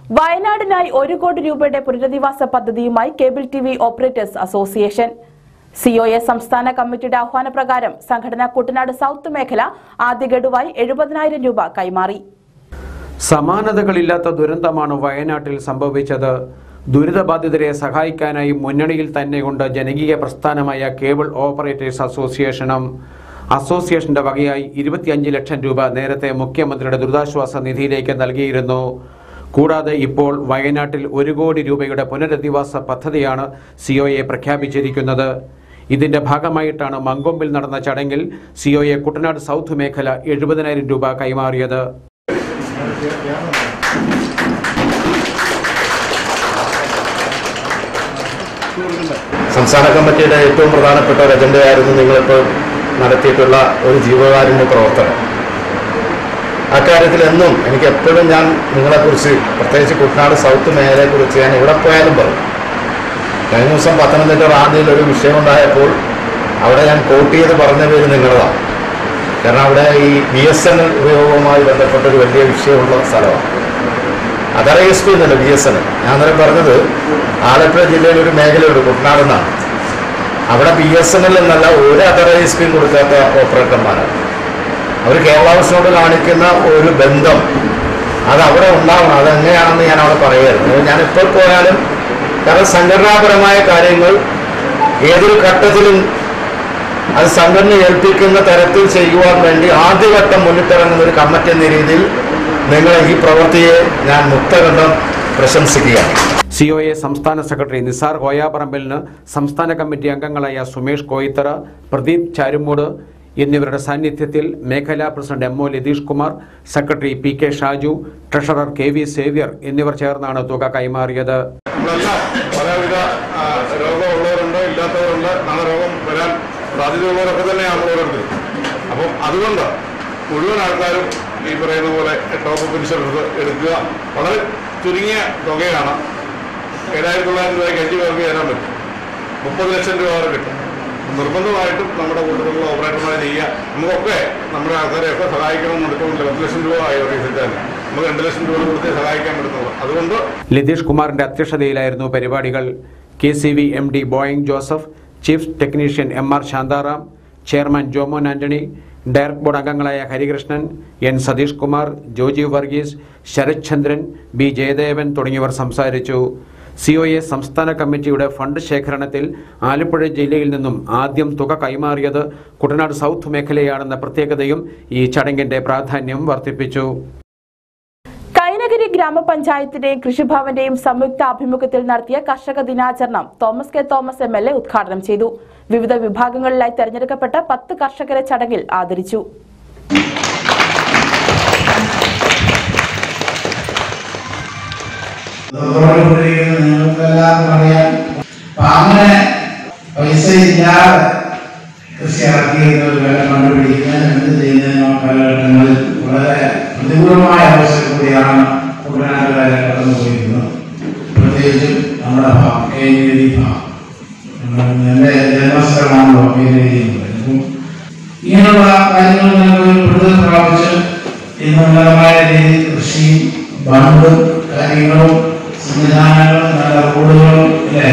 വയനാടിനായി ഒരു കോടി രൂപയുടെ പുനരധിവാസ പദ്ധതിയുമായി cable T V operators association COA സംസ്ഥാന കമ്മിറ്റിയുടെ ആഹ്വാനപ്രകാരം സംഘടന കുട്ടനാട് സൗത്ത് മേഖല ആദ്യ ഗഡുവായി എഴുപതിനായിരം രൂപ കൈമാറി സമാനതകളില്ലാത്ത ദുരന്തമാണ് വയനാട്ടിൽ സംഭവിച്ചത് ദുരിതബാധിതരെ സഹായിക്കാനായി മുന്നണിയിൽ തന്നെയുണ്ട് ജനകീയ പ്രസ്ഥാനമായ കേബിൾ ഓപ്പറേറ്റേഴ്സ് അസോസിയേഷനും അസോസിയേഷന്റെ വകയായി ഇരുപത്തിയഞ്ച് ലക്ഷം രൂപ നേരത്തെ മുഖ്യമന്ത്രിയുടെ ദുരിതാശ്വാസ നിധിയിലേക്ക് നൽകിയിരുന്നു കൂടാതെ ഇപ്പോൾ വയനാട്ടിൽ ഒരു കോടി രൂപയുടെ പുനരധിവാസ പദ്ധതിയാണ് സിഒയെ പ്രഖ്യാപിച്ചിരിക്കുന്നത് ഇതിന്റെ ഭാഗമായിട്ടാണ് മങ്കൊമ്പിൽ നടന്ന ചടങ്ങിൽ സിഒയെ കുട്ടനാട് സൗത്ത് മേഖല എഴുപതിനായിരം രൂപ കൈമാറിയത് സംസ്ഥാന കമ്മിറ്റിയുടെ ഏറ്റവും പ്രധാനപ്പെട്ട ഒരു അജണ്ടയായിരുന്നു നിങ്ങളിപ്പോൾ നടത്തിയിട്ടുള്ള ഒരു ജീവകാരുണ്യ പ്രവർത്തനം അക്കാര്യത്തിൽ എന്നും എനിക്ക് എപ്പോഴും ഞാൻ നിങ്ങളെക്കുറിച്ച് പ്രത്യേകിച്ച് കുട്ടനാട് സൗത്ത് മേഖലയെക്കുറിച്ച് ഞാൻ എവിടെ പോയാലും പറയും കഴിഞ്ഞ ദിവസം പത്തനംതിട്ട റാന്നിയിൽ ഒരു വിഷയമുണ്ടായപ്പോൾ അവിടെ ഞാൻ കോട്ട് ചെയ്ത് പറഞ്ഞ പേര് നിങ്ങളതാണ് കാരണം അവിടെ ഈ ബി എസ് എൻ എൽ ഉപയോഗവുമായി ബന്ധപ്പെട്ട ഒരു വലിയ വിഷയമുള്ള സ്ഥലമാണ് അതർ എസ് പി എന്നല്ല ബി എസ് എൻ എൽ ഞാൻ അന്നേരം പറഞ്ഞത് ആലപ്പുഴ ജില്ലയിൽ ഒരു മേഖലയുണ്ട് കുട്ടനാട് എന്നാണ് അവിടെ ബി എസ് എൻ എൽ എന്നല്ല ഒരു അതർ എസ് പിയും കൊടുക്കാത്ത ഓപ്പറേറ്റർമാരാണ് അവർ കേരള ഹൗസിനോട് കാണിക്കുന്ന ഒരു ബന്ധം അത് അവിടെ ഉണ്ടാവണം അതെങ്ങനെയാണെന്ന് ഞാൻ അവിടെ പറയുമായിരുന്നു ഞാൻ ഇപ്പോൾ പോയാലും കാരണം സംഘടനാപരമായ കാര്യങ്ങൾ ഏതൊരു ഘട്ടത്തിലും അത് സംഘടന ഏൽപ്പിക്കുന്ന തരത്തിൽ ചെയ്യുവാൻ വേണ്ടി ആദ്യഘട്ടം മുന്നിട്ടിറങ്ങുന്ന ഒരു കമ്മിറ്റി എന്ന രീതിയിൽ നിങ്ങളെ ഈ പ്രവൃത്തിയെ ഞാൻ മുക്തകണ്ഠം പ്രശംസിക്കുകയാണ് സിഒഎ സംസ്ഥാന സെക്രട്ടറി നിസാർ കോയാപറമ്പലിന് സംസ്ഥാന കമ്മിറ്റി അംഗങ്ങളായ സുമേഷ് കോയിത്തറ പ്രദീപ് ചാരുമൂട് എന്നിവരുടെ സാന്നിധ്യത്തിൽ മേഖലാ president M O Latheesh Kumar secretary P K Shaju treasurer K V Xavier എന്നിവർ ചേർന്നാണ് തുക കൈമാറിയത് നമ്മളെല്ലാം പലവിധ ആ, രോഗമുള്ളവരുണ്ട് ഇല്ലാത്തവരുണ്ട് നാളെ രോഗം വരാൻ സാധ്യതയുള്ളവരൊക്കെ തന്നെയാണ് ഓരോരുത്തർ അപ്പം അതുകൊണ്ട് മുഴുവൻ ആൾക്കാരും ഈ പറയുന്ന പോലെ ടോപ്പ് ഇൻഷുറൻസ് എടുക്കുക വളരെ ചുരുങ്ങിയ തുകയാണ് ഏഴായിരത്തി തൊള്ളായിരം രൂപയ്ക്ക് അഞ്ച് പേർക്ക് ചേരാൻ പറ്റും മുപ്പത് ലക്ഷം രൂപ വരെ കിട്ടും നിർബന്ധമായിട്ടും നമ്മുടെ കൂട്ടത്തിലുള്ള ഓപ്പറേറ്റർമാരെ ചെയ്യുക നമുക്കൊക്കെ നമ്മുടെ ആൾക്കാരെയൊക്കെ സഹായിക്കണമെന്ന് എടുക്കുന്നില്ല പത്ത് ലക്ഷം രൂപ ആയി ഒരു തന്നെ നമുക്ക് രണ്ട് ലക്ഷം രൂപ കൊടുത്ത് സഹായിക്കാൻ പറ്റുന്നുള്ളൂ അതുകൊണ്ട് ലതീഷ് കുമാറിന്റെ അധ്യക്ഷതയിലായിരുന്നു പരിപാടികൾ K C V M D ബോയിങ് Joseph chief technician M R Shantaram chairman Jomon Antony direct board അംഗങ്ങളായ ഹരികൃഷ്ണൻ എൻ സതീഷ് കുമാർ ജോജി വർഗീസ് ശരത് ചന്ദ്രൻ ബി ജയദേവൻ തുടങ്ങിയവർ സംസാരിച്ചു സിഒഎ സംസ്ഥാന കമ്മിറ്റിയുടെ ഫണ്ട് ശേഖരണത്തിൽ ആലപ്പുഴ ജില്ലയിൽ നിന്നും ആദ്യം തുക കൈമാറിയത് കുട്ടനാട് സൗത്ത് മേഖലയാണെന്ന പ്രത്യേകതയും ഈ ചടങ്ങിന്റെ പ്രാധാന്യം വർദ്ധിപ്പിച്ചു കൈനഗിരി ഗ്രാമപഞ്ചായത്തിന്റെയും കൃഷിഭവന്റെയും സംയുക്ത ആഭിമുഖ്യത്തിൽ നടത്തിയ കർഷക ദിനാചരണം Thomas K Thomas M L A ഉദ്ഘാടനം ചെയ്തു വിവിധ വിഭാഗങ്ങളിലായി തെരഞ്ഞെടുക്കപ്പെട്ട പത്ത് കർഷകരെ ചടങ്ങിൽ ആദരിച്ചു ഇതോടുകൂടിയിരിക്കുന്ന നിങ്ങൾക്കെല്ലാം അറിയാം അപ്പൊ അങ്ങനെ പൈസ ഇല്ലാതെ കൃഷി ഇറക്കിയിരുന്ന ഒരു കാലം കണ്ടുപിടിക്കുന്നതിന് എന്ത് ചെയ്യുന്നതിനോ കാലഘട്ടങ്ങളിൽ വളരെ പ്രതികൂലമായ അവസ്ഥ കൂടിയാണ് കുട്ടനാട്ടുകാരെ കടന്നുപോയിരുന്നത് പ്രത്യേകിച്ചും നമ്മുടെ ഭാഗം കേരളീയ ഭാഗം നമ്മുടെ എൻ്റെ ജന്മസ്ഥലമാണല്ലോ കേരളീയ അപ്പം ഇങ്ങനെയുള്ള കാര്യങ്ങൾ നിങ്ങൾക്ക് കൂടുതൽ പ്രാപിച്ച് ഇന്ന് ഉന്നതമായ രീതിയിൽ കൃഷിയും ബണ്ടും കാര്യങ്ങളും സംവിധാനങ്ങളും നല്ല റോഡുകളും ഇല്ലേ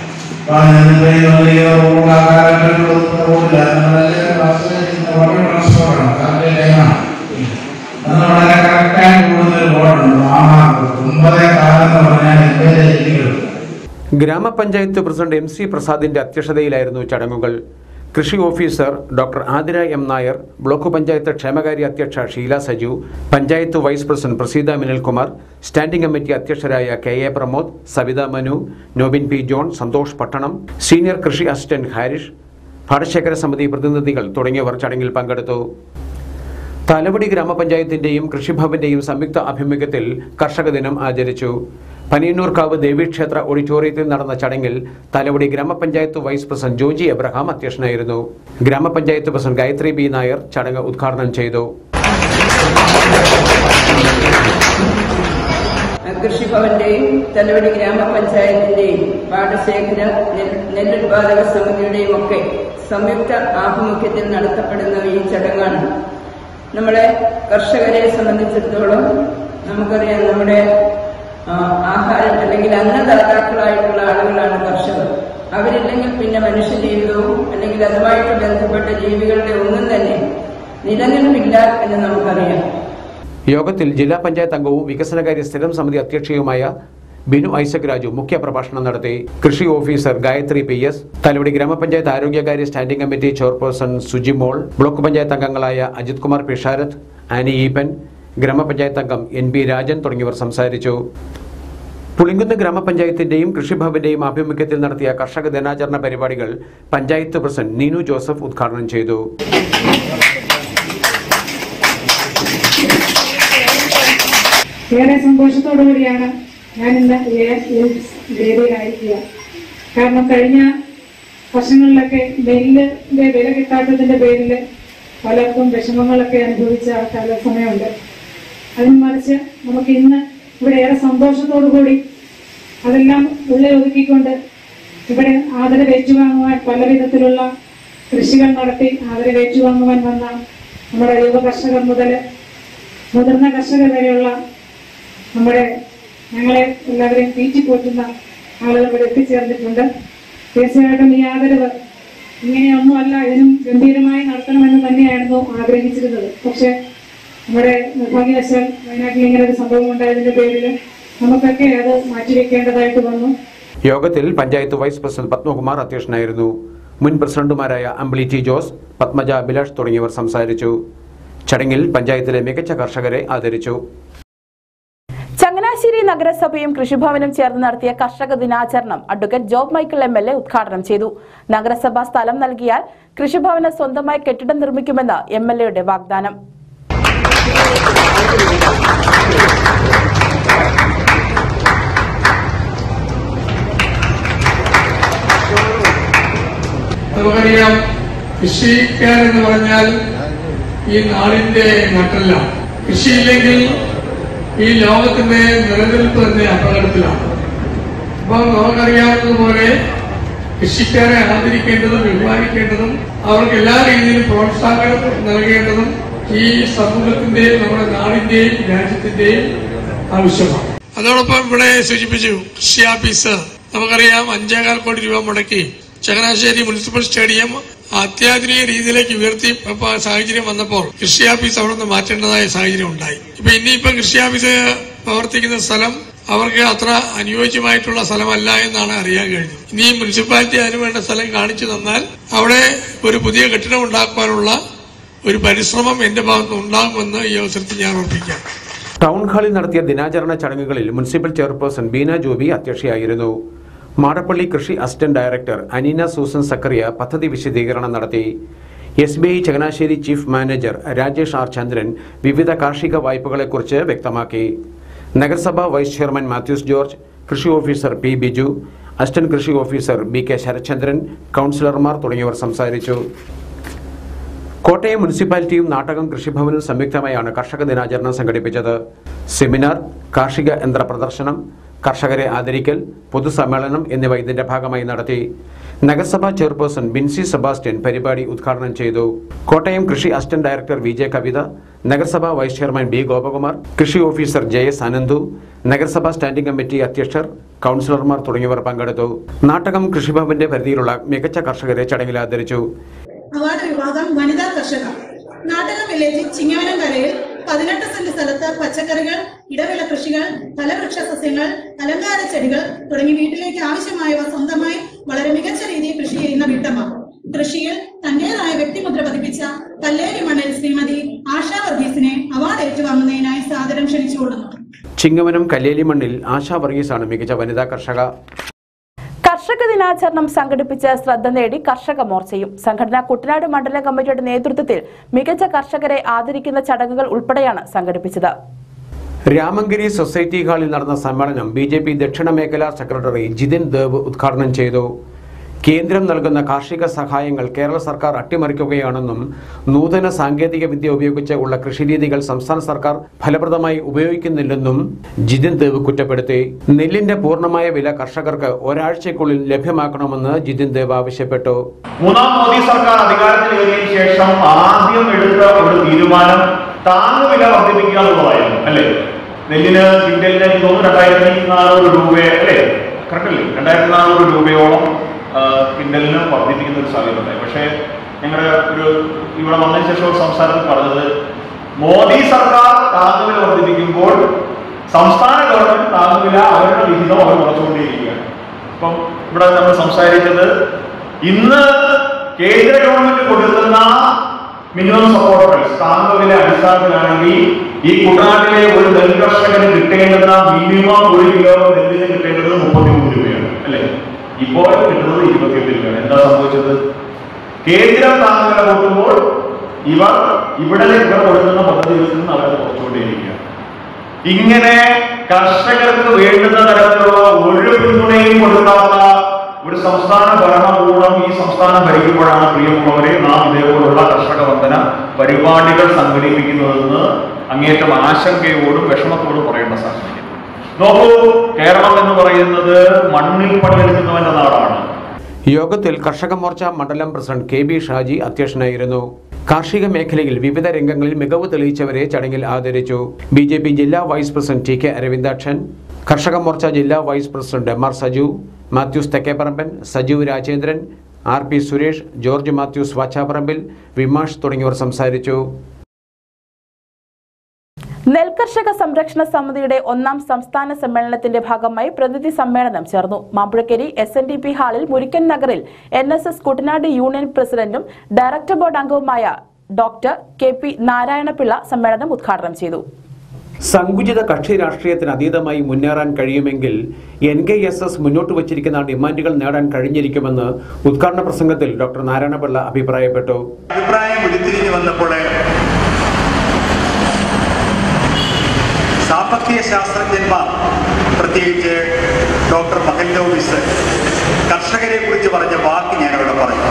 റോഡില്ല വളരെ ട്രാൻസ്പോർട്ടാണ് കറക്റ്റ് ടൈമാണ് അത് വളരെ കറക്റ്റായി കൂടുന്ന ഒരു റോഡുണ്ട് മാമാർക്ക് ഒമ്പതേ കാലം എന്ന് പറഞ്ഞാൽ എൺപത് ജില്ലകളും ഗ്രാമപഞ്ചായത്ത് പ്രസിഡന്റ് എം സി പ്രസാദിന്റെ അധ്യക്ഷതയിലായിരുന്നു ചടങ്ങുകൾ കൃഷി officer doctor Athira M Nair block panchayat ക്ഷേമകാര്യ അധ്യക്ഷ Sheela Saju panchayat vice president Praseetha Minalkumar standing committee അധ്യക്ഷരായ K A Pramod Savitha Manu Nobin P John Santhosh Pattanam senior കൃഷി അസിസ്റ്റന്റ് ഹാരിഷ് പാടശേഖര സമിതി പ്രതിനിധികൾ തുടങ്ങിയവർ ചടങ്ങിൽ പങ്കെടുത്തു തലവടി ഗ്രാമപഞ്ചായത്തിന്റെയും കൃഷിഭവന്റെയും സംയുക്ത ആഭിമുഖ്യത്തിൽ കർഷക ദിനം ആചരിച്ചു പനിയന്നൂർക്കാവ് ദേവീക്ഷേത്ര ഓഡിറ്റോറിയത്തിൽ നടന്ന ചടങ്ങിൽ തലവടി ഗ്രാമപഞ്ചായത്ത് വൈസ് പ്രസിഡന്റ് ജോജി എബ്രഹാം അധ്യക്ഷനായിരുന്നു ഗ്രാമപഞ്ചായത്ത് പ്രസിഡന്റ് ഗായത്രി ബി നായർ ചടങ്ങ് ഉദ്ഘാടനം ചെയ്തു കൃഷിഭവന്റെയും തലവടി ഗ്രാമപഞ്ചായത്തിന്റെയും പാടശേഖര നെൽ- നെല്ലുത്പാദക സമിതിയുടെയും ഒക്കെ സംയുക്ത ആഭിമുഖ്യത്തിൽ നടത്തപ്പെടുന്ന ഈ ചടങ്ങാണ് നമ്മളെ കർഷകരെ സംബന്ധിച്ചിടത്തോളം നമുക്കറിയാം നമ്മുടെ ആ, ആഹാരം അല്ലെങ്കിൽ അന്നദാതാക്കളായിട്ടുള്ള ആളുകളാണ് കർഷകർ അവരില്ലെങ്കിൽ പിന്നെ മനുഷ്യ ജീവിതവും അല്ലെങ്കിൽ അതുമായിട്ട് ബന്ധപ്പെട്ട ജീവികളുടെ ഒന്നും തന്നെ നിലനിൽപ്പില്ല എന്ന് നമുക്കറിയാം യോഗത്തിൽ ജില്ലാ പഞ്ചായത്ത് അംഗവും വികസനകാര്യ സ്ഥിരം സമിതി അധ്യക്ഷയുമായ ബിനു ഐസക് രാജു മുഖ്യ പ്രഭാഷണം നടത്തി കൃഷി officer Gayathri P S Thalavady ഗ്രാമപഞ്ചായത്ത് ആരോഗ്യകാര്യ standing committee chairperson Sujimol block panchayat അംഗങ്ങളായ അജിത് കുമാർ പിഷാരത്ത് ആനി ഈപ്പൻ ഗ്രാമപഞ്ചായത്ത് അംഗം എൻ പി രാജൻ തുടങ്ങിയവർ സംസാരിച്ചു പുളിങ്കുന്ന് ഗ്രാമപഞ്ചായത്തിന്റെയും കൃഷിഭവന്റെയും ആഭിമുഖ്യത്തിൽ നടത്തിയ കർഷക ദിനാചരണ പരിപാടികൾ പഞ്ചായത്ത് പ്രസിഡന്റ് നീനു ജോസഫ് ഉദ്ഘാടനം ചെയ്തു ഏറെ സന്തോഷത്തോടു കൂടിയാണ് ഞാൻ ഇന്ന് വേദിയിലായിരിക്കുക കാരണം കഴിഞ്ഞ വർഷങ്ങളിലൊക്കെ നെല്ലിന്റെ വില കിട്ടാത്തതിന്റെ പേരിൽ പലർക്കും വിഷമങ്ങളൊക്കെ അനുഭവിച്ച കാല സമയമുണ്ട് അതിന് മറിച്ച് നമുക്ക് ഇന്ന് ഇവിടെ ഏറെ സന്തോഷത്തോടു കൂടി അതെല്ലാം ഉള്ളിൽ ഒതുക്കിക്കൊണ്ട് ഇവിടെ ആദരവ് ഏറ്റുവാങ്ങുവാൻ പല വിധത്തിലുള്ള കൃഷികൾ നടത്തി ആദരവ് ഏറ്റുവാങ്ങുവാൻ വന്ന നമ്മുടെ യുവ കർഷകർ മുതൽ മുതിർന്ന കർഷകർ വരെയുള്ള നമ്മുടെ ഞങ്ങളെ എല്ലാവരെയും തീറ്റിപ്പോറ്റുന്ന ആളുകൾ ഇവിടെ എത്തിച്ചേർന്നിട്ടുണ്ട് തീർച്ചയായിട്ടും ഈ ആദരവ് ഇങ്ങനെയൊന്നുമല്ല ഇതിനും ഗംഭീരമായി നടത്തണമെന്ന് തന്നെയായിരുന്നു ആഗ്രഹിച്ചിരുന്നത് പക്ഷെ നമ്മുടെ നിർഭാഗ്യവശാൽ വയനാട്ടിൽ ഇങ്ങനെ ഒരു സംഭവം ഉണ്ടായതിന്റെ പേരിൽ നമുക്കൊക്കെ അത് മാറ്റിവെക്കേണ്ടതായിട്ട് വന്നു യോഗത്തിൽ പഞ്ചായത്ത് വൈസ് പ്രസിഡന്റ് പത്മകുമാർ അധ്യക്ഷനായിരുന്നു മുൻ പ്രസിഡന്റുമാരായ അമ്പിളി ടി ജോസ് പത്മജ അഭിലാഷ് തുടങ്ങിയവർ സംസാരിച്ചു ചടങ്ങിൽ പഞ്ചായത്തിലെ മികച്ച കർഷകരെ ആദരിച്ചു ചങ്ങനാശ്ശേരി നഗരസഭയും കൃഷിഭവനും ചേർന്ന് നടത്തിയ കർഷക ദിനാചരണം advocate Job Michael M L A ഉദ്ഘാടനം ചെയ്തു നഗരസഭ സ്ഥലം നൽകിയാൽ കൃഷിഭവന് സ്വന്തമായി കെട്ടിടം നിർമ്മിക്കുമെന്ന് എം എൽ എയുടെ വാഗ്ദാനം നമുക്കറിയാം കൃഷിക്കാരെന്ന് പറഞ്ഞാൽ ഈ നാടിന്റെ നട്ടെല്ലാം കൃഷിയില്ലെങ്കിൽ ഈ ലോകത്തിന്റെ നിലനിൽപ്പ് തന്നെ അപകടത്തിലാണ് അപ്പം നമുക്കറിയാവുന്നതുപോലെ കൃഷിക്കാരെ ആദരിക്കേണ്ടതും ബഹുമാനിക്കേണ്ടതും അവർക്ക് എല്ലാ രീതിയിലും പ്രോത്സാഹനം നൽകേണ്ടതും ഈ സമൂഹത്തിന്റെയും നമ്മുടെ നാടിന്റെയും രാജ്യത്തിന്റെയും ആവശ്യമാണ് അതോടൊപ്പം ഇവിടെ സൂചിപ്പിച്ചു കൃഷി ഓഫീസ് നമുക്കറിയാം അഞ്ചേകാൽ കോടി രൂപ മുടക്കി ചങ്ങനാശ്ശേരി മുനിസിപ്പൽ സ്റ്റേഡിയം അത്യാധുനിക രീതിയിലേക്ക് ഉയർത്തി ഇപ്പൊ സാഹചര്യം വന്നപ്പോൾ കൃഷി ഓഫീസ് അവിടെ നിന്ന് മാറ്റേണ്ടതായ സാഹചര്യം ഉണ്ടായി ഇപ്പൊ ഇനിയിപ്പോ കൃഷി ഓഫീസ് പ്രവർത്തിക്കുന്ന സ്ഥലം അവർക്ക് അത്ര അനുയോജ്യമായിട്ടുള്ള സ്ഥലമല്ല എന്നാണ് അറിയാൻ കഴിഞ്ഞത് ഇനി മുനിസിപ്പാലിറ്റി അതിനു വേണ്ട സ്ഥലം കാണിച്ചു തന്നാൽ അവിടെ ഒരു പുതിയ കെട്ടിടം ഉണ്ടാക്കുവാനുള്ള ഒരു പരിശ്രമം എന്റെ ഭാഗത്ത് ഉണ്ടാകുമെന്ന് ഈ അവസരത്തിൽ ഞാൻ ഓർപ്പിക്കാം ടൗൺ ഹാളിൽ നടത്തിയ ദിനാചരണ ചടങ്ങുകളിൽ മുനിസിപ്പൽ ചെയർപേഴ്സൺ ബീന ജോബി അധ്യക്ഷയായിരുന്നു മാടപ്പള്ളി കൃഷി assistant director Aneena Susan Zachariah പദ്ധതി വിശദീകരണം നടത്തി S B I Changanassery chief manager Rajesh R Chandran വിവിധ കാർഷിക വായ്പകളെക്കുറിച്ച് വ്യക്തമാക്കി നഗരസഭാ വൈസ് ചെയർമാൻ മാത്യൂസ് ജോർജ് കൃഷി ഓഫീസർ പി ബിജു അസിസ്റ്റന്റ് കൃഷി ഓഫീസർ ബി കെ ശരത്ചന്ദ്രൻ കൗൺസിലർമാർ തുടങ്ങിയവർ സംസാരിച്ചു കോട്ടയം മുനിസിപ്പാലിറ്റിയും നാട്ടകം കൃഷിഭവനും സംയുക്തമായാണ് കർഷക ദിനാചരണം സംഘടിപ്പിച്ചത് സെമിനാർ കാർഷിക യന്ത്ര പ്രദർശനം കർഷകരെ ആദരിക്കൽ പൊതുസമ്മേളനം എന്നിവ ഇതിന്റെ ഭാഗമായി നടത്തി നഗരസഭാ ചെയർപേഴ്സൺ ബിൻസി സെബാസ്റ്റ്യൻ പരിപാടി ഉദ്ഘാടനം ചെയ്തു കോട്ടയം കൃഷി assistant director V J Kavitha നഗരസഭാ വൈസ് ചെയർമാൻ ബി ഗോപകുമാർ കൃഷി ഓഫീസർ ജെ എസ് അനന്തു നഗരസഭാ സ്റ്റാൻഡിംഗ് കമ്മിറ്റി അധ്യക്ഷർ കൗൺസിലർമാർ തുടങ്ങിയവർ പങ്കെടുത്തു നാട്ടകം കൃഷിഭവന്റെ പരിധിയിലുള്ള മികച്ച കർഷകരെ ചടങ്ങിൽ ആദരിച്ചു അവാർഡ് വിഭാഗം വനിതാ കർഷകർ നാട്ടക വില്ലേജിൽ ചിങ്ങവനംകരയിൽ പതിനെട്ട് സെന്റ് സ്ഥലത്ത് പച്ചക്കറികൾ ഇടവിള കൃഷികൾ ഫലവൃക്ഷ സസ്യങ്ങൾ അലങ്കാര ചെടികൾ തുടങ്ങി വീട്ടിലേക്ക് ആവശ്യമായവ സ്വന്തമായി വളരെ മികച്ച രീതിയിൽ കൃഷി ചെയ്യുന്ന വീട്ടമ്മ കൃഷിയിൽ തന്റേതായ വ്യക്തിമുദ്ര പതിപ്പിച്ച കല്ലേരി മണ്ണിൽ ശ്രീമതി ആശാ വർഗീസിനെ അവാർഡ് ഏറ്റുവാങ്ങുന്നതിനായി സാദരം ക്ഷണിച്ചുകൊള്ളുന്നു ചിങ്ങവനം കല്ലേലി മണ്ണിൽ ആശാ വർഗീസാണ് മികച്ച വനിതാ കർഷക കർഷക ദിനാചരണം സംഘടിപ്പിച്ച് ശ്രദ്ധ നേടി കർഷക മോർച്ചയും സംഘടന കുട്ടനാട് മണ്ഡലം കമ്മിറ്റിയുടെ നേതൃത്വത്തിൽ മികച്ച കർഷകരെ ആദരിക്കുന്ന ചടങ്ങുകൾ ഉൾപ്പെടെയാണ് സംഘടിപ്പിച്ചത് രാമങ്കിരി സൊസൈറ്റി ഹാളിൽ നടന്ന സമ്മേളനം ബി ജെ പി ദക്ഷിണ മേഖലാ സെക്രട്ടറി ജിതിൻ ദേവ് ഉദ്ഘാടനം ചെയ്തു കേന്ദ്രം നൽകുന്ന കാർഷിക സഹായങ്ങൾ കേരള സർക്കാർ അട്ടിമറിക്കുകയാണെന്നും നൂതന സാങ്കേതിക വിദ്യ ഉപയോഗിച്ച് ഉള്ള കൃഷിരീതികൾ സംസ്ഥാന സർക്കാർ ഫലപ്രദമായി ഉപയോഗിക്കുന്നില്ലെന്നും ജിതിൻ ദേവ് കുറ്റപ്പെടുത്തി നെല്ലിന്റെ പൂർണ്ണമായ വില കർഷകർക്ക് ഒരാഴ്ചയ്ക്കുള്ളിൽ ലഭ്യമാക്കണമെന്ന് ജിതിൻ ദേവ് ആവശ്യപ്പെട്ടു മൂന്നാം മോദി സർക്കാർ അധികാരത്തിലേറിയതിനു ശേഷം ആദ്യം എടുത്ത ഒരു തീരുമാനം താങ്ങുവില വർദ്ധിപ്പിക്കുക എന്നുള്ളതായിരുന്നു അല്ലേ നെല്ലിന് ക്വിൻ്റലിന് എനിക്ക് തോന്നുന്നു രണ്ടായിരത്തി നാനൂറ് രൂപ അല്ലേ കറക്റ്റ് അല്ലേ രണ്ടായിരത്തി നാനൂറ് രൂപയോളം ആ, ക്വിൻ്റലിന് വർദ്ധിപ്പിക്കുന്ന ഒരു സാഹചര്യം ഉണ്ടായി പക്ഷേ ഞങ്ങളുടെ ഒരു ഇവിടെ വന്നതിന് ശേഷം ഒരു സംസാരത്തിൽ പറഞ്ഞത് മോദി സർക്കാർ താങ്ങുവില വർദ്ധിപ്പിക്കുമ്പോൾ സംസ്ഥാന ഗവൺമെന്റ് താങ്ങുവില അവരുടെ വിഹിതം അവർ കുറച്ചുകൊണ്ടേയിരിക്കുകയാണ് ഇപ്പം ഇവിടെ നമ്മൾ സംസാരിച്ചത് ഇന്ന് കേന്ദ്ര ഗവൺമെന്റ് കൊടുക്കുന്ന മിനിമം സപ്പോർട്ട് പ്രൈസ് താങ്ങുവില അടിസ്ഥാനത്തിലാണെങ്കിൽ ഈ കുട്ടനാട്ടിലെ ഒരു നെൽ കർഷകന് കിട്ടേണ്ടുന്ന മിനിമം ഒരു കിലോ നെല്ലിന് കിട്ടേണ്ടത് മുപ്പത്തിമൂന്ന് രൂപയാണ് അല്ലേ ഇപ്പോൾ കിട്ടുന്നത് ഇരുപത്തിയെട്ട് രൂപയാണ് എന്താ സംഭവിച്ചത് കേന്ദ്രം താങ്ങുവില കൊടുക്കുമ്പോൾ ഇവർ ഇവിടെ ഇവിടെ കൊടുക്കുന്ന പദ്ധതികളിൽ നിന്ന് അവരത് കുറച്ചുകൊണ്ടേയിരിക്കുകയാണ് ഇങ്ങനെ കർഷകർക്ക് വേണ്ടുന്ന തരത്തിലുള്ള ഒരു പിന്തുണയും കൊടുക്കാത്ത ഒരു സംസ്ഥാന ഭരണകൂടം ഈ സംസ്ഥാനം ഭരിക്കുമ്പോഴാണ് പ്രിയമുള്ളവരെ നാം ഇതേപോലുള്ള കർഷക വന്ദന പരിപാടികൾ സംഘടിപ്പിക്കുന്നതെന്ന് അങ്ങേറ്റം ആശങ്കയോടും വിഷമത്തോടും പറയേണ്ട സാഹചര്യം നോക്കൂ കേരളം എന്ന് പറയുന്നത് മണ്ണിൽ പണിയെടുക്കുന്നവന്റെ നാടാണ് യോഗത്തിൽ കർഷക മോർച്ച മണ്ഡലം പ്രസിഡന്റ് കെ ബി ഷാജി അധ്യക്ഷനായിരുന്നു കാർഷിക മേഖലയിൽ വിവിധ രംഗങ്ങളിൽ മികവ് തെളിയിച്ചവരെ ചടങ്ങിൽ ആദരിച്ചു ബി ജെ പി ജില്ലാ വൈസ് പ്രസിഡന്റ് ടി കെ അരവിന്ദാക്ഷൻ കർഷക മോർച്ച ജില്ലാ vice president M R Saju Mathews Thekkeparamban Sajeev Rajendran R P Suresh George Mathews Vachaparambil Vimash തുടങ്ങിയവർ സംസാരിച്ചു നെൽകർഷക സംരക്ഷണ സമിതിയുടെ ഒന്നാം സംസ്ഥാന സമ്മേളനത്തിന്റെ ഭാഗമായി പ്രതിനിധി സമ്മേളനം ചേർന്നു Mampuzhakary S N D P ഹാളിൽ മുരിക്കൻ നഗറിൽ N S S Kuttanad union പ്രസിഡന്റും ഡയറക്ടർ ബോർഡ് അംഗവുമായ ഡോക്ടർ കെ പി നാരായണപിള്ള സമ്മേളനം ഉദ്ഘാടനം ചെയ്തു സങ്കുചിത കക്ഷി രാഷ്ട്രീയത്തിന് അതീതമായി മുന്നേറാൻ കഴിയുമെങ്കിൽ എൻ കെ എസ് എസ് മുന്നോട്ട് വച്ചിരിക്കുന്ന ഡിമാൻഡുകൾ നേടാൻ കഴിഞ്ഞിരിക്കുമെന്ന് ഉദ്ഘാടന പ്രസംഗത്തിൽ ഡോക്ടർ നാരായണപിള്ള അഭിപ്രായപ്പെട്ടു അഭിപ്രായം ഉരുത്തിരിഞ്ഞു വന്നപ്പോൾ സാമ്പത്തിക ശാസ്ത്രജ്ഞന്മാർ പ്രത്യേകിച്ച് ഡോക്ടർ മഹല്ലോവിസ് കർഷകരെ കുറിച്ച് പറഞ്ഞ വാക്ക് ഞാൻ അവിടെ പറഞ്ഞു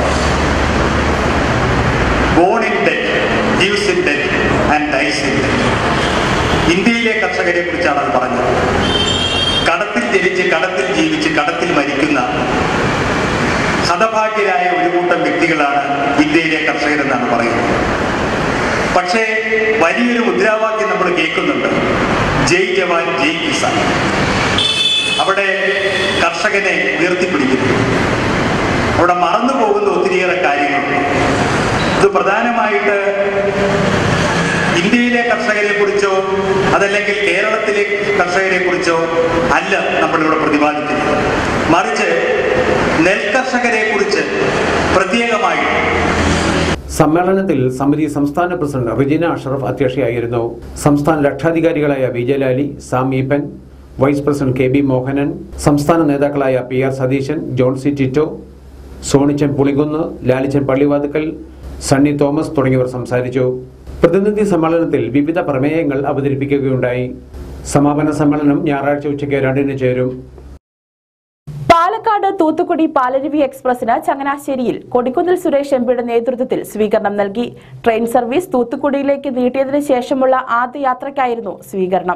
born in debt lives in debt and dies in debt ഇന്ത്യയിലെ കർഷകരെ കുറിച്ചാണ് അത് പറഞ്ഞത് കടത്തിൽ ജനിച്ച് കടത്തിൽ ജീവിച്ച് കടത്തിൽ മരിക്കുന്ന ഹതഭാഗ്യരായ ഒരു കൂട്ടം വ്യക്തികളാണ് ഇന്ത്യയിലെ കർഷകരെന്നാണ് പറയുന്നത് പക്ഷേ വലിയൊരു മുദ്രാവാക്യം നമ്മൾ കേൾക്കുന്നുണ്ട് ജയ് ജവാൻ ജയ് കിസാൻ അവിടെ കർഷകനെ ഉയർത്തിപ്പിടിക്കുന്നു അവിടെ മറന്നു പോകുന്ന ഒത്തിരിയേറെ കാര്യങ്ങളുണ്ട് ഇത് പ്രധാനമായിട്ട് ഇന്ത്യയിലെ കർഷകരെ കുറിച്ചോ അതല്ലെങ്കിൽ കേരളത്തിലെ കർഷകരെ കുറിച്ചോ അല്ല നമ്മളിവിടെ പ്രതിപാദിക്കുന്നത് മറിച്ച് നെൽകർഷകരെ കുറിച്ച് പ്രത്യേകമായി സമ്മേളനത്തിൽ സമിതി സംസ്ഥാന പ്രസിഡന്റ് റിജിന അഷറഫ് അധ്യക്ഷയായിരുന്നു സംസ്ഥാന രക്ഷാധികാരികളായ Vijayalali Sameepan vice president K B Mohanan സംസ്ഥാന നേതാക്കളായ P R Satheesan John C Tito Sonichan Pulikunnu Lalichan Pallivathukkal Sunny Thomas തുടങ്ങിയവർ സംസാരിച്ചു പ്രതിനിധി സമ്മേളനത്തിൽ വിവിധ പ്രമേയങ്ങൾ അവതരിപ്പിക്കുകയുണ്ടായി സമാപന സമ്മേളനം ഞായറാഴ്ച ഉച്ചയ്ക്ക് രണ്ടിന് ചേരും പാലക്കാട് തൂത്തുക്കുടി പാലരുവി എക്സ്പ്രസിന് ചങ്ങനാശ്ശേരിയിൽ കൊടിക്കുന്നിൽ സുരേഷ് എംപിയുടെ നേതൃത്വത്തിൽ സ്വീകരണം നൽകി ട്രെയിൻ സർവീസ് തൂത്തുക്കുടിയിലേക്ക് നീട്ടിയതിനു ശേഷമുള്ള ആദ്യ യാത്രയ്ക്കായിരുന്നു സ്വീകരണം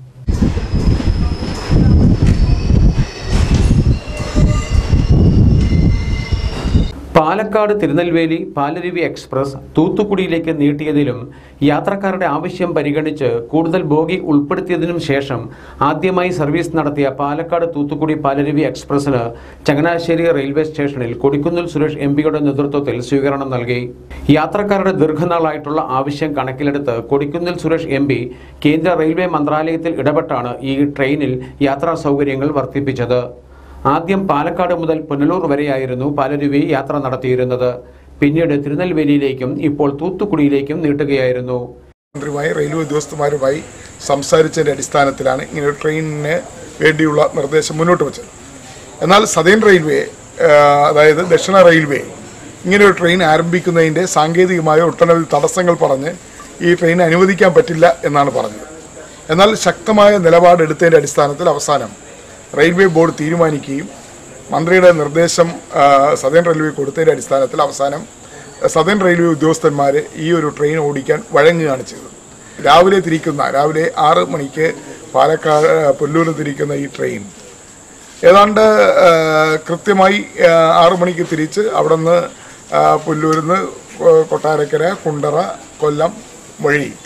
പാലക്കാട് തിരുനെൽവേലി പാലരുവി എക്സ്പ്രസ് തൂത്തുക്കുടിയിലേക്ക് നീട്ടിയതിലും യാത്രക്കാരുടെ ആവശ്യം പരിഗണിച്ച് കൂടുതൽ ബോഗി ഉൾപ്പെടുത്തിയതിനും ശേഷം ആദ്യമായി സർവീസ് നടത്തിയ പാലക്കാട് തൂത്തുക്കുടി പാലരുവി എക്സ്പ്രസിന് ചങ്ങനാശ്ശേരി റെയിൽവേ സ്റ്റേഷനിൽ കൊടിക്കുന്നിൽ സുരേഷ് എം പിയുടെ നേതൃത്വത്തിൽ സ്വീകരണം നൽകി യാത്രക്കാരുടെ ദീർഘനാളായിട്ടുള്ള ആവശ്യം കണക്കിലെടുത്ത് കൊടിക്കുന്നിൽ സുരേഷ് എം പി കേന്ദ്ര റെയിൽവേ മന്ത്രാലയത്തിൽ ഇടപെട്ടാണ് ഈ ട്രെയിനിൽ യാത്രാ സൗകര്യങ്ങൾ വർദ്ധിപ്പിച്ചത് ആദ്യം പാലക്കാട് മുതൽ പുനലൂർ വരെയായിരുന്നു പാലരുവി യാത്ര നടത്തിയിരുന്നത് പിന്നീട് തിരുനെൽവേലിയിലേക്കും ഇപ്പോൾ തൂത്തുക്കുടിയിലേക്കും നീട്ടുകയായിരുന്നു മന്ത്രിയുമായി റെയിൽവേ ഉദ്യോഗസ്ഥന്മാരുമായി സംസാരിച്ചതിൻ്റെ അടിസ്ഥാനത്തിലാണ് ഇങ്ങനെ ഒരു ട്രെയിനിന് വേണ്ടിയുള്ള നിർദ്ദേശം മുന്നോട്ട് വെച്ചത് എന്നാൽ സദേൺ റെയിൽവേ ആ, അതായത് ദക്ഷിണ റെയിൽവേ ഇങ്ങനെ ഒരു ട്രെയിൻ ആരംഭിക്കുന്നതിൻ്റെ സാങ്കേതികമായ ഒട്ടനവധി തടസ്സങ്ങൾ പറഞ്ഞ് ഈ ട്രെയിൻ അനുവദിക്കാൻ പറ്റില്ല എന്നാണ് പറഞ്ഞത് എന്നാൽ ശക്തമായ നിലപാടെടുത്തതിൻ്റെ അടിസ്ഥാനത്തിൽ അവസാനം റെയിൽവേ ബോർഡ് തീരുമാനിക്കുകയും മന്ത്രിയുടെ നിർദ്ദേശം ആ, സദേൺ റെയിൽവേ കൊടുത്തതിൻ്റെ അടിസ്ഥാനത്തിൽ അവസാനം സദേൺ റെയിൽവേ ഉദ്യോഗസ്ഥന്മാർ ഈ ഒരു ട്രെയിൻ ഓടിക്കാൻ വഴങ്ങുകയാണ് ചെയ്തത് രാവിലെ തിരിക്കുന്ന രാവിലെ ആറ് മണിക്ക് പാലക്കാട് പുല്ലൂര് തിരിക്കുന്ന ഈ ട്രെയിൻ ഏതാണ്ട് ആ, കൃത്യമായി ആ, ആറ് മണിക്ക് തിരിച്ച് അവിടെ നിന്ന് പുല്ലൂരിൽ നിന്ന് കൊട്ടാരക്കര കുണ്ടറ കൊല്ലം വഴി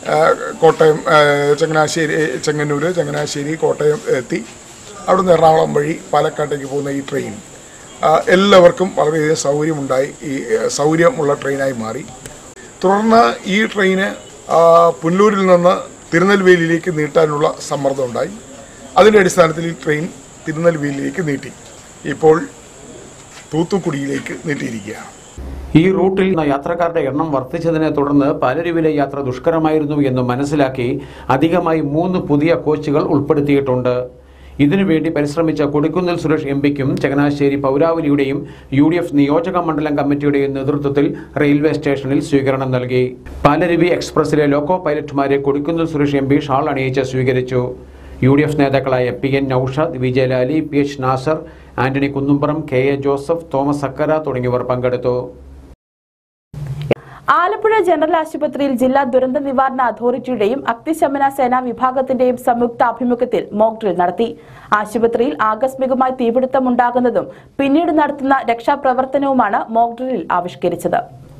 ആ, കോട്ടയം ആ, ചങ്ങനാശ്ശേരി ചെങ്ങന്നൂർ ചങ്ങനാശ്ശേരി കോട്ടയം എത്തി അവിടുന്ന് എറണാകുളം വഴി പാലക്കാട്ടേക്ക് പോകുന്ന ഈ ട്രെയിൻ ആ, എല്ലാവർക്കും വളരെയധികം സൗകര്യമുണ്ടായി ഈ ആ, സൗകര്യമുള്ള ട്രെയിനായി മാറി തുടർന്ന് ഈ ട്രെയിന് ആ, പുനലൂരിൽ നിന്ന് തിരുനെൽവേലിയിലേക്ക് നീട്ടാനുള്ള സമ്മർദ്ദം ഉണ്ടായി അതിൻ്റെ അടിസ്ഥാനത്തിൽ ഈ ട്രെയിൻ തിരുനെൽവേലിയിലേക്ക് നീട്ടി ഇപ്പോൾ തൂത്തുക്കുടിയിലേക്ക് നീട്ടിയിരിക്കുകയാണ് ഈ റൂട്ടിൽ യാത്രക്കാരുടെ എണ്ണം വർദ്ധിച്ചതിനെ തുടർന്ന് പാലരുവിലെ യാത്ര ദുഷ്കരമായിരുന്നു എന്ന് മനസ്സിലാക്കി അധികമായി മൂന്ന് പുതിയ കോച്ചുകൾ ഉൾപ്പെടുത്തിയിട്ടുണ്ട് ഇതിനുവേണ്ടി പരിശ്രമിച്ച കൊടിക്കുന്നിൽ സുരേഷ് എം പിക്കും ചങ്ങനാശ്ശേരി പൗരാവലിയുടെയും യു ഡി എഫ് നിയോജക മണ്ഡലം കമ്മിറ്റിയുടെയും നേതൃത്വത്തിൽ റെയിൽവേ സ്റ്റേഷനിൽ സ്വീകരണം നൽകി പാലരുവി എക്സ്പ്രസിലെ ലോക്കോ പൈലറ്റുമാരെ Kodikunnil Suresh M P shawl അണിയിച്ച് സ്വീകരിച്ചു യു ഡി എഫ് നേതാക്കളായ P N Noushad Vijayalali P H Nasar Antony Kunnumpuram K A Joseph Thomas Akkara തുടങ്ങിയവർ പങ്കെടുത്തു ആലപ്പുഴ ജനറൽ ആശുപത്രിയിൽ ജില്ലാ ദുരന്ത നിവാരണ അതോറിറ്റിയുടെയും അഗ്നിശമന സേനാ വിഭാഗത്തിന്റെയും സംയുക്ത ആഭിമുഖ്യത്തിൽ മോക്ക് ഡ്രിൽ നടത്തി ആശുപത്രിയിൽ ആകസ്മികമായി തീപിടുത്തമുണ്ടാകുന്നതും പിന്നീട് നടത്തുന്ന രക്ഷാപ്രവർത്തനവുമാണ് മോക്ക് ഡ്രില്ലിൽ ആവിഷ്കരിച്ചത്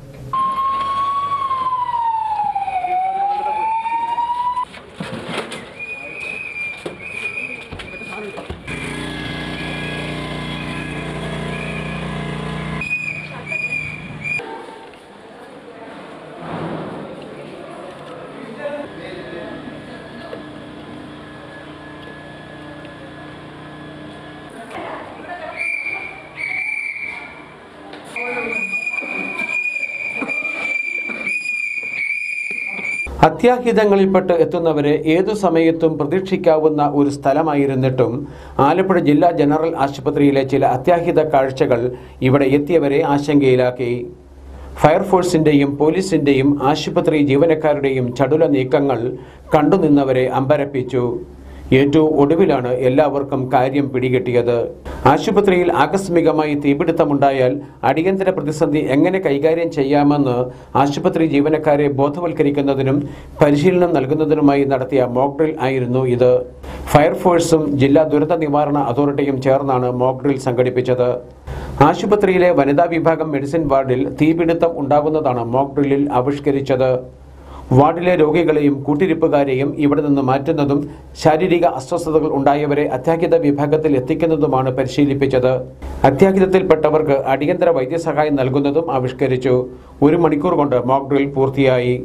അത്യാഹിതങ്ങളിൽപ്പെട്ട് എത്തുന്നവരെ ഏതു സമയത്തും പ്രതീക്ഷിക്കാവുന്ന ഒരു സ്ഥലമായിരുന്നിട്ടും ആലപ്പുഴ ജില്ലാ ജനറൽ ആശുപത്രിയിലെ ചില അത്യാഹിത കാഴ്ചകൾ ഇവിടെ എത്തിയവരെ ആശങ്കയിലാക്കി ഫയർഫോഴ്സിന്റെയും പോലീസിന്റെയും ആശുപത്രി ജീവനക്കാരുടെയും ചടുല നീക്കങ്ങൾ കണ്ടുനിന്നവരെ അമ്പരപ്പിച്ചു ഏറ്റവും ഒടുവിലാണ് എല്ലാവർക്കും കാര്യം പിടികിട്ടിയത് ആശുപത്രിയിൽ ആകസ്മികമായി തീപിടുത്തമുണ്ടായാൽ അടിയന്തര പ്രതിസന്ധി എങ്ങനെ കൈകാര്യം ചെയ്യാമെന്ന് ആശുപത്രി ജീവനക്കാരെ ബോധവൽക്കരിക്കുന്നതിനും പരിശീലനം നൽകുന്നതിനുമായി നടത്തിയ മോക്ക് ഡ്രിൽ ആയിരുന്നു ഇത് ഫയർഫോഴ്സും ജില്ലാ ദുരന്ത നിവാരണ അതോറിറ്റിയും ചേർന്നാണ് മോക്ക് ഡ്രിൽ സംഘടിപ്പിച്ചത് ആശുപത്രിയിലെ വനിതാ വിഭാഗം മെഡിസിൻ വാർഡിൽ തീപിടുത്തം ഉണ്ടാകുന്നതാണ് മോക്ക് ഡ്രില്ലിൽ ആവിഷ്കരിച്ചത് വാർഡിലെ രോഗികളെയും കൂട്ടിരിപ്പുകാരെയും ഇവിടെ നിന്ന് മാറ്റുന്നതും ശാരീരിക അസ്വസ്ഥതകൾ ഉണ്ടായവരെ അത്യാഹിത വിഭാഗത്തിൽ എത്തിക്കുന്നതുമാണ് പരിശീലിപ്പിച്ചത് അത്യാഹിതത്തിൽപ്പെട്ടവർക്ക് അടിയന്തര വൈദ്യസഹായം നൽകുന്നതും ആവിഷ്കരിച്ചു ഒരു മണിക്കൂർ കൊണ്ട് മോക്ക് ഡ്രിൽ പൂർത്തിയായി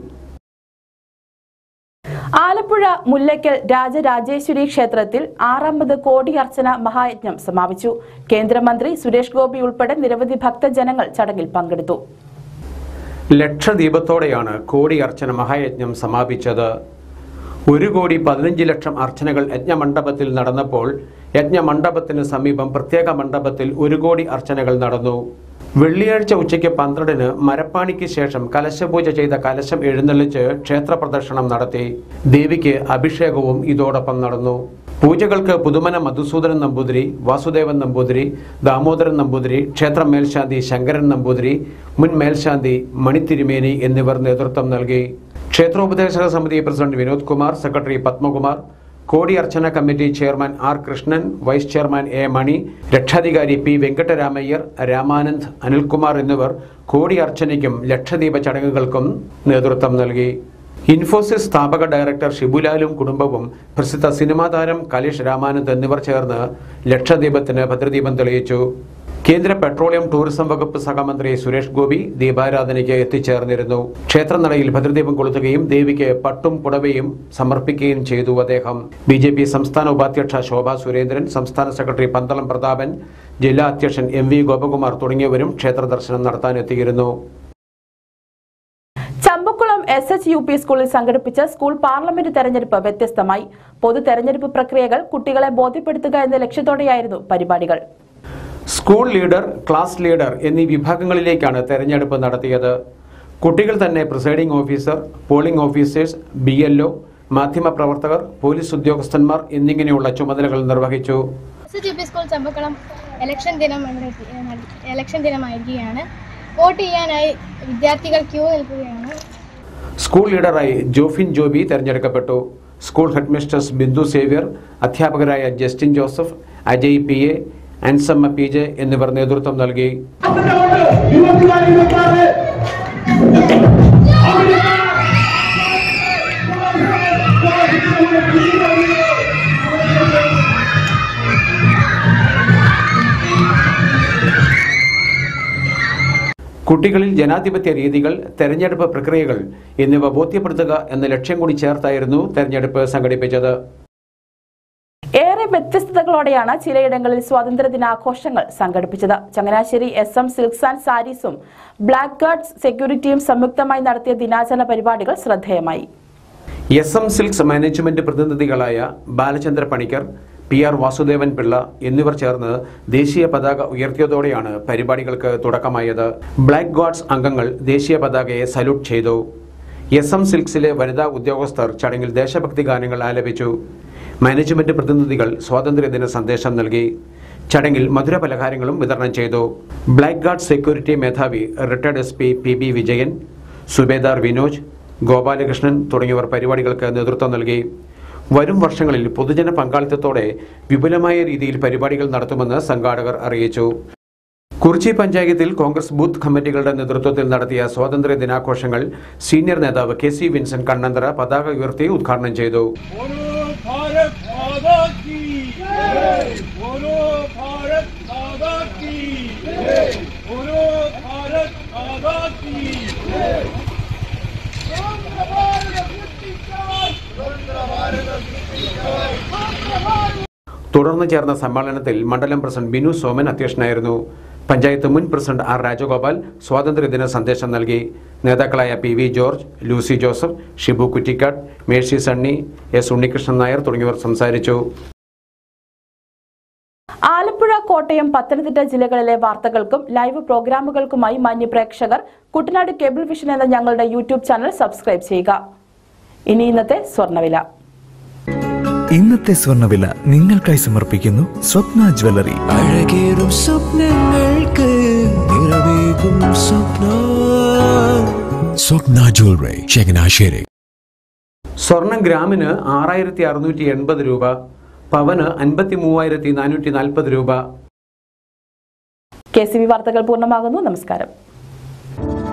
ആലപ്പുഴ മുല്ലയ്ക്കൽ രാജരാജേശ്വരി ക്ഷേത്രത്തിൽ ആറാമത് കോടി അർച്ചന മഹായജ്ഞം സമാപിച്ചു കേന്ദ്രമന്ത്രി സുരേഷ് ഗോപി ഉൾപ്പെടെ നിരവധി ഭക്തജനങ്ങൾ ചടങ്ങിൽ പങ്കെടുത്തു ലക്ഷദീപത്തോടെയാണ് കോടി അർച്ചന മഹായജ്ഞം സമാപിച്ചത് ഒരു കോടി പതിനഞ്ച് ലക്ഷം അർച്ചനകൾ യജ്ഞമണ്ഡപത്തിൽ നടന്നപ്പോൾ യജ്ഞമണ്ഡപത്തിന് സമീപം പ്രത്യേക മണ്ഡപത്തിൽ ഒരു കോടി അർച്ചനകൾ നടന്നു വെള്ളിയാഴ്ച ഉച്ചയ്ക്ക് പന്ത്രണ്ടിന് മരപ്പാണിക്ക് ശേഷം കലശപൂജ ചെയ്ത കലശം എഴുന്നള്ളിച്ച് ക്ഷേത്ര പ്രദർശനം നടത്തി ദേവിക്ക് അഭിഷേകവും ഇതോടൊപ്പം നടന്നു പൂജകൾക്ക് പുതുമന മധുസൂദനൻ നമ്പൂതിരി വാസുദേവൻ നമ്പൂതിരി ദാമോദരൻ നമ്പൂതിരി ക്ഷേത്ര മേൽശാന്തി ശങ്കരൻ നമ്പൂതിരി മുൻ മേൽശാന്തി മണിത്തിരുമേനി എന്നിവർ നേതൃത്വം നൽകി ക്ഷേത്രോപദേശക സമിതി പ്രസിഡന്റ് വിനോദ് കുമാർ സെക്രട്ടറി പത്മകുമാർ കോടി അർച്ചന committee chairman R Krishnan vice chairman A Mani രക്ഷാധികാരി പി വെങ്കട്ടരാമയ്യർ രാമാനന്ദ് അനിൽകുമാർ എന്നിവർ കോടി അർച്ചനയ്ക്കും ലക്ഷദ്വീപ ചടങ്ങുകൾക്കും നേതൃത്വം നൽകി ഇൻഫോസിസ് സ്ഥാപക ഡയറക്ടർ ഷിബുലാലും കുടുംബവും പ്രസിദ്ധ സിനിമാ താരം കലേഷ് രാമാനന്ദ് എന്നിവർ ചേർന്ന് ലക്ഷദ്വീപത്തിന് ഭദ്രദീപം തെളിയിച്ചു കേന്ദ്ര പെട്രോളിയം ടൂറിസം വകുപ്പ് സഹമന്ത്രി സുരേഷ് ഗോപി ദീപാരാധനയ്ക്ക് എത്തിച്ചേർന്നിരുന്നു ക്ഷേത്രനടയിൽ ഭദ്രദീപം കൊളുത്തുകയും ദേവിക്ക് പട്ടും പുടവയും സമർപ്പിക്കുകയും ചെയ്തു അദ്ദേഹം ബി ജെ പി സംസ്ഥാന ഉപാധ്യക്ഷ ശോഭ സുരേന്ദ്രൻ സംസ്ഥാന സെക്രട്ടറി പന്തളം പ്രതാപൻ ജില്ലാ അധ്യക്ഷൻ എം വി ഗോപകുമാർ തുടങ്ങിയവരും ക്ഷേത്ര ദർശനം നടത്താനെത്തിയിരുന്നു Champakulam S H U P സ്കൂളിൽ സംഘടിപ്പിച്ച സ്കൂൾ പാർലമെന്റ് തെരഞ്ഞെടുപ്പ് വ്യത്യസ്തമായി പൊതു തെരഞ്ഞെടുപ്പ് പ്രക്രിയകൾ കുട്ടികളെ ബോധ്യപ്പെടുത്തുക എന്ന ലക്ഷ്യത്തോടെയായിരുന്നു പരിപാടികൾ സ്കൂൾ ലീഡർ ക്ലാസ് ലീഡർ എന്നീ വിഭാഗങ്ങളിലേക്കാണ് തെരഞ്ഞെടുപ്പ് നടത്തിയത് കുട്ടികൾ തന്നെ presiding officer polling officers B L O മാധ്യമപ്രവർത്തകർ പോലീസ് ഉദ്യോഗസ്ഥന്മാർ എന്നിങ്ങനെയുള്ള ചുമതലകൾ നിർവഹിച്ചു S G P school Champakulam election ദിനം ഇവിടെ എത്തി- ഏ, നട- ഇലക്ഷൻ ദിനമായിരിക്കുകയാണ് വോട്ട് ചെയ്യാനായി വിദ്യാർത്ഥികൾ ക്യൂ നിൽക്കുകയാണ് സ്കൂൾ ലീഡറായി ജോഫിൻ ജോബി തെരഞ്ഞെടുക്കപ്പെട്ടു സ്കൂൾ ഹെഡ്മിസ്ട്രസ് ബിന്ദു സേവ്യർ അധ്യാപകരായ Justin Joseph Ajay P A Ansamma P J എന്നിവർ നേതൃത്വം നൽകി ും കുട്ടികളിൽ ജനാധിപത്യ രീതികൾ തെരഞ്ഞെടുപ്പ് പ്രക്രിയകൾ എന്നിവ ബോധ്യപ്പെടുത്തുക എന്ന ലക്ഷ്യം കൂടി ചേർത്തായിരുന്നു തെരഞ്ഞെടുപ്പ് സംഘടിപ്പിച്ചത് ഏറെ വ്യത്യസ്തതകളോടെയാണ് ചിലയിടങ്ങളിൽ സ്വാതന്ത്ര്യ ദിനാഘോഷങ്ങൾ സംഘടിപ്പിച്ചത് Changanassery S M silks and സാരീസും ബ്ലാക്ക് ഗാർഡ്സ് സെക്യൂരിറ്റിയും സംയുക്തമായി നടത്തിയ ദിനാചരണ പരിപാടികൾ ശ്രദ്ധേയമായി എസ് എം സിൽക്സ് മാനേജ്മെന്റ് പ്രതിനിധികളായ ബാലചന്ദ്ര പണിക്കർ പി ആർ വാസുദേവൻ പിള്ള എന്നിവർ ചേർന്ന് ദേശീയ പതാക ഉയർത്തിയതോടെയാണ് പരിപാടികൾക്ക് തുടക്കമായത് ബ്ലാക്ക് ഗാർഡ്സ് അംഗങ്ങൾ ദേശീയ പതാകയെ സല്യൂട്ട് ചെയ്തു എസ് എം സിൽക്സിലെ വനിതാ ഉദ്യോഗസ്ഥർ ചടങ്ങിൽ ദേശഭക്തി ഗാനങ്ങൾ ആലപിച്ചു മാനേജ്മെന്റ് പ്രതിനിധികൾ സ്വാതന്ത്ര്യദിന സന്ദേശം നൽകി ചടങ്ങിൽ മധുര പലഹാരങ്ങളും വിതരണം ചെയ്തു ബ്ലാക്ക് ഗാർഡ് സെക്യൂരിറ്റി മേധാവി retired S P P B Vijayan Subedar Vinoj Gopalakrishnan തുടങ്ങിയവർ പരിപാടികൾക്ക് നേതൃത്വം നൽകി വരും വർഷങ്ങളിൽ പൊതുജന പങ്കാളിത്തത്തോടെ വിപുലമായ രീതിയിൽ പരിപാടികൾ നടത്തുമെന്ന് സംഘാടകർ അറിയിച്ചു കുറിച്ചി പഞ്ചായത്തിൽ കോൺഗ്രസ് ബൂത്ത് കമ്മിറ്റികളുടെ നേതൃത്വത്തിൽ നടത്തിയ സ്വാതന്ത്ര്യ ദിനാഘോഷങ്ങൾ സീനിയർ നേതാവ് കെ സി വിൻസെന്റ് കണ്ണന്തറ പതാക ഉയർത്തി ഉദ്ഘാടനം ചെയ്തു भारत माता की बोलो भारत माता की बोलो भारत माता की തുടർന്ന് ചേർന്ന സമ്മേളനത്തിൽ മണ്ഡലം പ്രസിഡന്റ് ബിനു സോമൻ അധ്യക്ഷനായിരുന്നു പഞ്ചായത്ത് മുൻ പ്രസിഡന്റ് ആർ രാജഗോപാൽ സ്വാതന്ത്ര്യദിന സന്ദേശം നൽകി നേതാക്കളായ P V George Lucy Joseph Shibu Kuttikkad Mercy Sunny S Unnikrishnan Nair തുടങ്ങിയവർ സംസാരിച്ചു ആലപ്പുഴ കോട്ടയം പത്തനംതിട്ട ജില്ലകളിലെ വാർത്തകൾക്കും ലൈവ് പ്രോഗ്രാമുകൾക്കുമായി മാന്യ പ്രേക്ഷകർ കുട്ടനാട് കേബിൾ വിഷൻ എന്ന ഞങ്ങളുടെ യൂട്യൂബ് ചാനൽ സബ്സ്ക്രൈബ് ചെയ്യുക ഇനി ഇന്നത്തെ സ്വർണ്ണവില ഇന്നത്തെ സ്വർണ്ണവില നിങ്ങൾക്കായി സമർപ്പിക്കുന്നു സ്വപ്ന ജ്വല്ലറി അഴകേറും സ്വപ്നങ്ങൾക്ക് നിറവേകും സ്വപ്ന സ്വപ്ന ജ്വല്ലറി ചങ്ങനാശ്ശേരി സ്വർണം ഗ്രാമിന് ആറായിരത്തി അറുന്നൂറ്റി എൺപത് രൂപ പവന് അൻപത്തി മൂവായിരത്തി നാനൂറ്റി നാൽപ്പത് രൂപ കെ സി വി വാർത്തകൾ പൂർണ്ണമാകുന്നു നമസ്കാരം